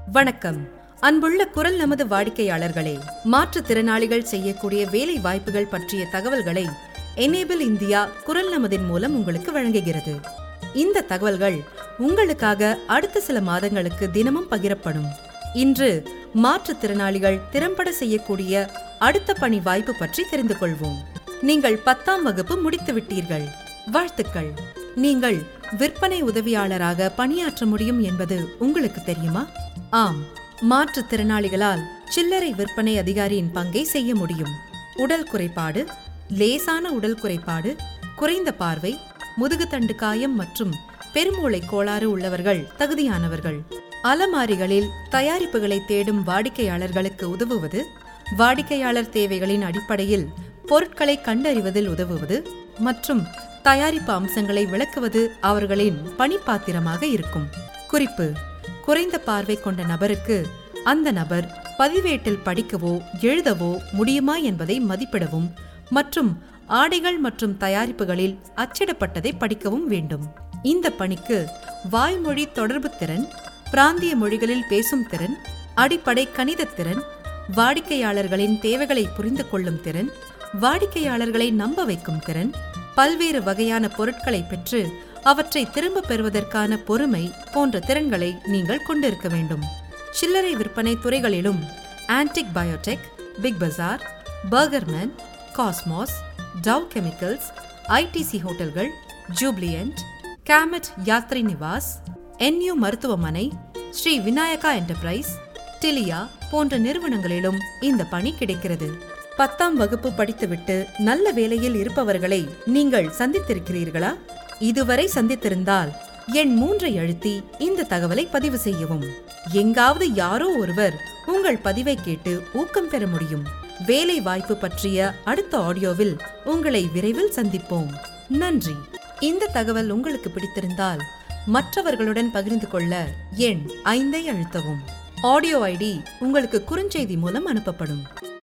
வணக்கம் அன்புள்ள குரல் நமது வாடிக்கையாளர்களே மாற்றுத்திறனாளிகள் செய்யக்கூடிய வேலை வாய்ப்புகள் பற்றிய தகவல்களை எனேபிள் இந்தியா குரல் நமதின் மூலம் உங்களுக்கு வழங்குகிறது இந்த தகவல்கள் உங்களுக்காக அடுத்த சில மாதங்களுக்கு தினமும் பகிரப்படும் இன்று மாற்றுத்திறனாளிகள் திறம்பட செய்யக்கூடிய அடுத்த பணி வாய்ப்பு பற்றி தெரிந்து கொள்வோம் நீங்கள் பத்தாம் வகுப்பு முடித்து விட்டீர்கள் வாழ்த்துக்கள் நீங்கள் விற்பனை உதவியாளராக பணியாற்ற முடியும் என்பது உங்களுக்கு தெரியுமா ஆம் மாற்றுத்திறனாளிகளால் சில்லறை விற்பனை அதிகாரியின் பங்கை செய்ய முடியும் உடல் குறைபாடு லேசான உடல் குறைபாடு குறைந்த பார்வை முதுகுத்தண்டு காயம் மற்றும் பெருமூளை கோளாறு உள்ளவர்கள் தகுதியானவர்கள் அலமாரிகளில் தயாரிப்புகளை தேடும் வாடிக்கையாளர்களுக்கு உதவுவது வாடிக்கையாளர் தேவைகளின் அடிப்படையில் பொருட்களை கண்டறிவதில் உதவுவது மற்றும் தயாரிப்பு அம்சங்களை விளக்குவது அவர்களின் பணிப்பாத்திரமாக இருக்கும் குறிப்பு குறைந்த பார்வை கொண்ட நபருக்கு அந்த நபர் பதிவேட்டில் படிக்கவோ எழுதவோ முடியுமா என்பதை மதிப்பிடவும் மற்றும் ஆடைகள் மற்றும் தயாரிப்புகளில் அச்சிடப்பட்டதை படிக்கவும் வேண்டும் இந்த பணிக்கு வாய்மொழி தொடர்பு திறன் பிராந்திய மொழிகளில் பேசும் திறன் அடிப்படை கணித திறன் வாடிக்கையாளர்களின் தேவைகளை புரிந்து கொள்ளும் திறன் வாடிக்கையாளர்களை நம்ப வைக்கும் திறன் பல்வேறு வகையான பொருட்களை பெற்று அவற்றை திரும்ப பெறுவதற்கான பொறுமை போன்ற திறன்களை நீங்கள் கொண்டிருக்க வேண்டும் சில்லறை விற்பனை துறைகளிலும் antique biotech Big Bazaar Burgerman Cosmos Dow Chemicals ITC ஹோட்டல்கள் ஜூப்ளியன்ட் கேமட் யாத்ரி நிவாஸ் என்யூ மருத்துவமனை ஸ்ரீ விநாயகா என்டர்பிரைஸ் டிலியா போன்ற நிறுவனங்களிலும் இந்த பணி கிடைக்கிறது பத்தாம் வகுப்பு படித்துவிட்டு நல்ல வேலையில் இருப்பவர்களை நீங்கள் சந்தித்திருக்கிறீர்களா இதுவரை சந்தித்திருந்தால் எண் மூன்றை அழுத்தி இந்த தகவலை பதிவு செய்யவும் எங்காவது யாரோ ஒருவர் உங்கள் பதிவை கேட்டு ஊக்கம் பெற முடியும் வேலை வாய்ப்பு பற்றிய அடுத்த ஆடியோவில் உங்களை விரைவில் சந்திப்போம் நன்றி இந்த தகவல் உங்களுக்கு பிடித்திருந்தால் மற்றவர்களுடன் பகிர்ந்து கொள்ள எண் ஐந்தை அழுத்தவும் ஆடியோ ஐடி உங்களுக்கு குறுஞ்செய்தி மூலம் அனுப்பப்படும்